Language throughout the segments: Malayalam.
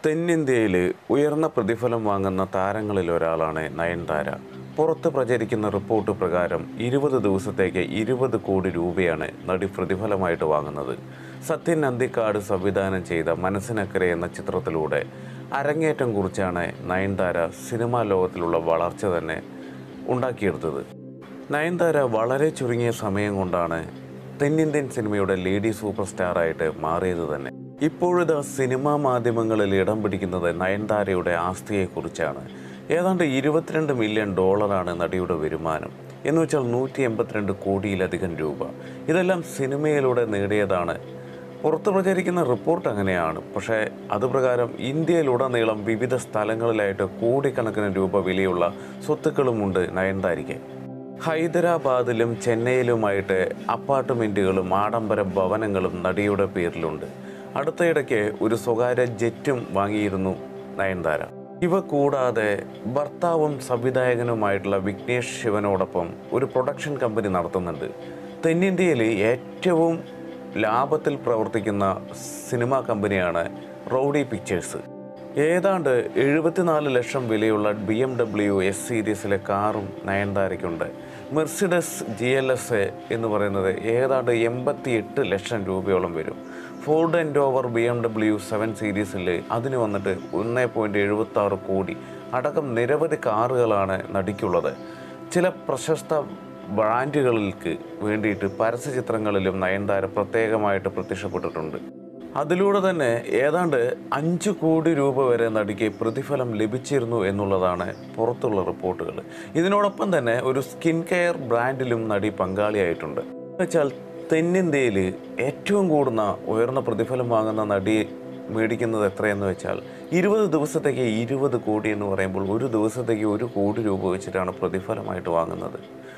തെന്നിന്ത്യയിൽ ഉയർന്ന പ്രതിഫലം വാങ്ങുന്ന താരങ്ങളിൽ ഒരാളാണ് നയൻതാര പുറത്ത് പ്രചരിക്കുന്ന റിപ്പോർട്ട് പ്രകാരം ഇരുപത് ദിവസത്തേക്ക് ഇരുപത് കോടി രൂപയാണ് നടി പ്രതിഫലമായിട്ട് വാങ്ങുന്നത് സത്യൻ നന്ദിക്കാട് സംവിധാനം ചെയ്ത മനസ്സിനക്കരെ എന്ന ചിത്രത്തിലൂടെ അരങ്ങേറ്റം കുറിച്ചാണ് നയൻതാര സിനിമാ ലോകത്തിലുള്ള വളർച്ച തന്നെ ഉണ്ടാക്കിയെടുത്തത് നയൻതാര വളരെ ചുരുങ്ങിയ സമയം കൊണ്ടാണ് തെന്നിന്ത്യൻ സിനിമയുടെ ലേഡി സൂപ്പർ സ്റ്റാറായിട്ട് മാറിയത് തന്നെ ഇപ്പോഴിതാ സിനിമാ മാധ്യമങ്ങളിൽ ഇടം പിടിക്കുന്നത് നയൻതാരയുടെ ആസ്തിയെക്കുറിച്ചാണ് ഏതാണ്ട് ഇരുപത്തിരണ്ട് മില്യൺ ഡോളറാണ് നടിയുടെ വരുമാനം എന്ന് വെച്ചാൽ നൂറ്റി എൺപത്തിരണ്ട് കോടിയിലധികം രൂപ ഇതെല്ലാം സിനിമയിലൂടെ നേടിയതാണ് പുറത്ത് പ്രചരിക്കുന്ന റിപ്പോർട്ട് അങ്ങനെയാണ് പക്ഷേ അതുപ്രകാരം ഇന്ത്യയിലുടനീളം വിവിധ സ്ഥലങ്ങളിലായിട്ട് കോടിക്കണക്കിന് രൂപ വിലയുള്ള സ്വത്തുക്കളുമുണ്ട് നയൻതാരിക്ക് ഹൈദരാബാദിലും ചെന്നൈയിലുമായിട്ട് അപ്പാർട്ട്മെൻറ്റുകളും ആഡംബര ഭവനങ്ങളും നടിയുടെ പേരിലുണ്ട് അടുത്തയിടയ്ക്ക് ഒരു സ്വകാര്യ ജെറ്റും വാങ്ങിയിരുന്നു നയൻതാര ഇവ കൂടാതെ ഭർത്താവും സംവിധായകനുമായിട്ടുള്ള വിഘ്നേഷ് ശിവനോടൊപ്പം ഒരു പ്രൊഡക്ഷൻ കമ്പനി നടത്തുന്നുണ്ട് തെന്നിന്ത്യയിൽ ഏറ്റവും ലാഭത്തിൽ പ്രവർത്തിക്കുന്ന സിനിമാ കമ്പനിയാണ് റൗഡി പിക്ചേഴ്സ് ഏതാണ്ട് എഴുപത്തിനാല് ലക്ഷം വിലയുള്ള ബി എം ഡബ്ല്യു എസ് സീരീസിലെ കാറും നയൻതാരയ്ക്കുണ്ട് മെർസിഡസ് ജി എൽ എസ് എന്ന് പറയുന്നത് ഏതാണ്ട് എൺപത്തി എട്ട് ലക്ഷം രൂപയോളം വരും Ford Endeavour B M W seven സീരീസിൽ അതിന് വന്നിട്ട് ഒന്ന് പോയിൻറ്റ് എഴുപത്തി ആറ് കോടി അടക്കം നിരവധി കാറുകളാണ് നടിക്കുള്ളത് ചില പ്രശസ്ത ബ്രാൻഡുകൾക്ക് വേണ്ടിയിട്ട് പരസ്യചിത്രങ്ങളിലും നയൻതാര പ്രത്യേകമായിട്ട് പ്രത്യക്ഷപ്പെട്ടിട്ടുണ്ട് അതിലൂടെ തന്നെ ഏതാണ്ട് അഞ്ച് കോടി രൂപ വരെ നടിക്ക് പ്രതിഫലം ലഭിച്ചിരുന്നു എന്നുള്ളതാണ് പുറത്തുള്ള റിപ്പോർട്ടുകൾ ഇതിനോടൊപ്പം തന്നെ ഒരു സ്കിൻ കെയർ ബ്രാൻഡിലും നടി പങ്കാളിയായിട്ടുണ്ട് എന്നുവെച്ചാൽ തെന്നിന്ത്യയിൽ ഏറ്റവും കൂടുന്ന ഉയർന്ന പ്രതിഫലം വാങ്ങുന്ന നടി മേടിക്കുന്നത് എത്രയെന്ന് വെച്ചാൽ ഇരുപത് ദിവസത്തേക്ക് ഇരുപത് കോടി എന്ന് പറയുമ്പോൾ ഒരു ദിവസത്തേക്ക് ഒരു കോടി രൂപ വെച്ചിട്ടാണ് പ്രതിഫലമായിട്ട് വാങ്ങുന്നത്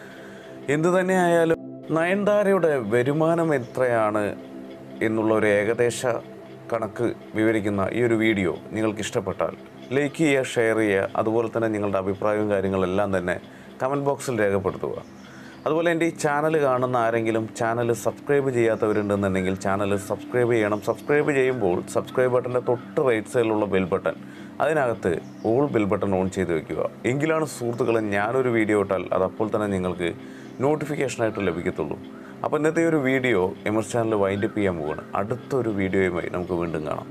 എന്തു തന്നെയായാലും നയൻതാരയുടെ വരുമാനം എത്രയാണ് എന്നുള്ള ഒരു ഏകദേശ കണക്ക് വിവരിക്കുന്ന ഈ ഒരു വീഡിയോ നിങ്ങൾക്ക് ഇഷ്ടപ്പെട്ടാൽ ലൈക്ക് ചെയ്യുക ഷെയർ ചെയ്യുക അതുപോലെ തന്നെ നിങ്ങളുടെ അഭിപ്രായവും കാര്യങ്ങളെല്ലാം തന്നെ കമൻറ്റ് ബോക്സിൽ രേഖപ്പെടുത്തുക അതുപോലെ എൻ്റെ ഈ ചാനൽ കാണുന്ന ആരെങ്കിലും ചാനൽ സബ്സ്ക്രൈബ് ചെയ്യാത്തവരുണ്ടെന്നുണ്ടെങ്കിൽ ചാനൽ സബ്സ്ക്രൈബ് ചെയ്യണം സബ്സ്ക്രൈബ് ചെയ്യുമ്പോൾ സബ്സ്ക്രൈബ് ബട്ടൻ്റെ തൊട്ട് റൈറ്റ് സൈഡിലുള്ള ബെൽ ബട്ടൺ അതിനകത്ത് ഓൾ ബെൽ ബട്ടൺ ഓൺ ചെയ്ത് വെക്കുക എങ്കിലാണ് സുഹൃത്തുക്കളെ ഞാനൊരു വീഡിയോ ഇട്ടാൽ അത് അപ്പോൾ തന്നെ നിങ്ങൾക്ക് നോട്ടിഫിക്കേഷനായിട്ട് ലഭിക്കത്തുള്ളൂ അപ്പോൾ ഇന്നത്തെ ഒരു വീഡിയോ എമർ ചാനൽ വൈൻഡപ്പ് ചെയ്യാൻ പോവുകയാണ് അടുത്തൊരു വീഡിയോയുമായി നമുക്ക് വീണ്ടും കാണാം